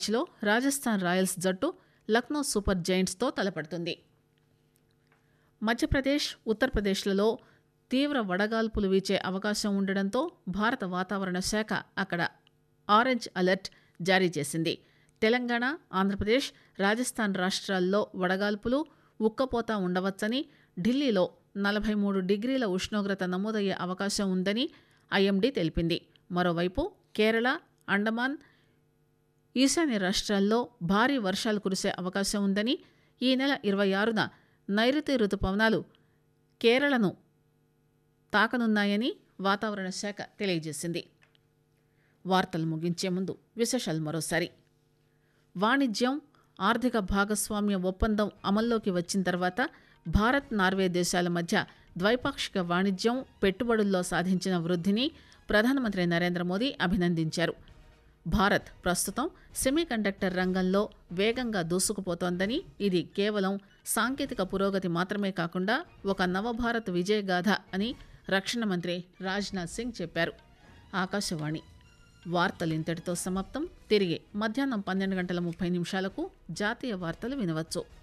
మ్యాచ్లో రాజస్థాన్ రాయల్స్ జట్టు లక్నో సూపర్ జైంట్స్తో తలపడుతుంది మధ్యప్రదేశ్ ఉత్తరప్రదేశ్లలో తీవ్ర వడగాల్పులు వీచే అవకాశం ఉండడంతో భారత వాతావరణ శాఖ అక్కడ ఆరెంజ్ అలర్ట్ జారీ చేసింది తెలంగాణ ఆంధ్రప్రదేశ్ రాజస్థాన్ రాష్ట్రాల్లో వడగాల్పులు ఉక్కపోత ఉండవచ్చని ఢిల్లీలో నలభై మూడు డిగ్రీల ఉష్ణోగ్రత నమోదయ్యే అవకాశం ఉందని ఐఎండీ తెలిపింది మరోవైపు కేరళ అండమాన్ ఈశాన్య రాష్ట్రాల్లో భారీ వర్షాలు కురిసే అవకాశం ఉందని ఈ నెల ఇరవై ఆరున నైరుతి రుతుపవనాలు కేరళను తాకనున్నాయని వాతావరణ శాఖ తెలియజేసింది వార్తలు ముగించే ముందు విశేషాలు మరోసారి వాణిజ్యం ఆర్థిక భాగస్వామ్య ఒప్పందం అమల్లోకి వచ్చిన తర్వాత భారత్ నార్వే దేశాల మధ్య ద్వైపాక్షిక వాణిజ్యం పెట్టుబడుల్లో సాధించిన వృద్ధిని ప్రధానమంత్రి నరేంద్ర మోదీ అభినందించారు భారత్ ప్రస్తుతం సెమీకండక్టర్ రంగంలో వేగంగా దూసుకుపోతోందని ఇది కేవలం సాంకేతిక పురోగతి మాత్రమే కాకుండా ఒక నవభారత్ విజయగాథ అని రక్షణ మంత్రి రాజ్నాథ్ సింగ్ చెప్పారు ఆకాశవాణి వార్తలు ఇంతటితో సమాప్తం తిరిగి మధ్యాహ్నం పన్నెండు గంటల ముప్పై నిమిషాలకు జాతీయ వార్తలు వినవచ్చు